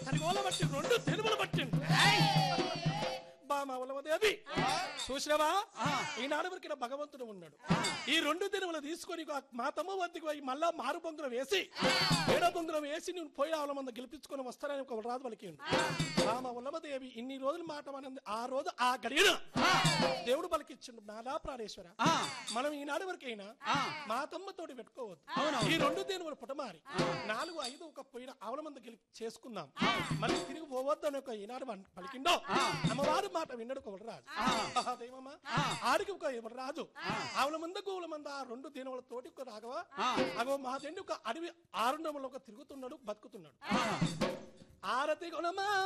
తరిగోల బట్టి రెండు తెలుగులు పట్టిండు బామ ఉలమదేవి చూసినవా ఈనాడు వరకు భగవంతుడు ఉన్నాడు ఈ రెండు దినములు తీసుకొని ఇక మా తమ్మ వద్దకు పోయి మళ్ళా మారు పొంగులు వేసి ఏడో పొంగులు వేసి నేను పోయి ఆవుల మంద గెలిపించుకొని వస్తానని ఒక రాజు పలికి బామ ఉలమదేవి ఇన్ని రోజులు మాట మనది ఆ రోజు ఆ గడియన దేవుడు పలికిచ్చిండు నాదా ప్రాణేశ్వర మనం ఈనాడు వరకైనా మా తమ్మతోటి పెట్టుకోవద్దు ఈ రెండు దేనువులు పుటమారి నాలుగు ఐదు ఒక పోయిన ఆవుల మంద గెలిపి చేసుకుందాం మళ్ళీ తిరిగి పోవద్దు అని ఒక ఈనాడు వన్- పలికిండో అమ్మవారి మాట విన్నడు ఒక రాజు ఆహా, దైవమా ఆడికి ఒక ఎవరు రాజు ఆవుల మంద గోవుల మంద ఆ రెండు దేనువుల తోటి ఒక రాఘవ అగో మా తండ్రి ఒక అడవి ఆరుండములో ఒక తిరుగుతున్నాడు బతుకుతున్నాడు ఆరతి గుణమా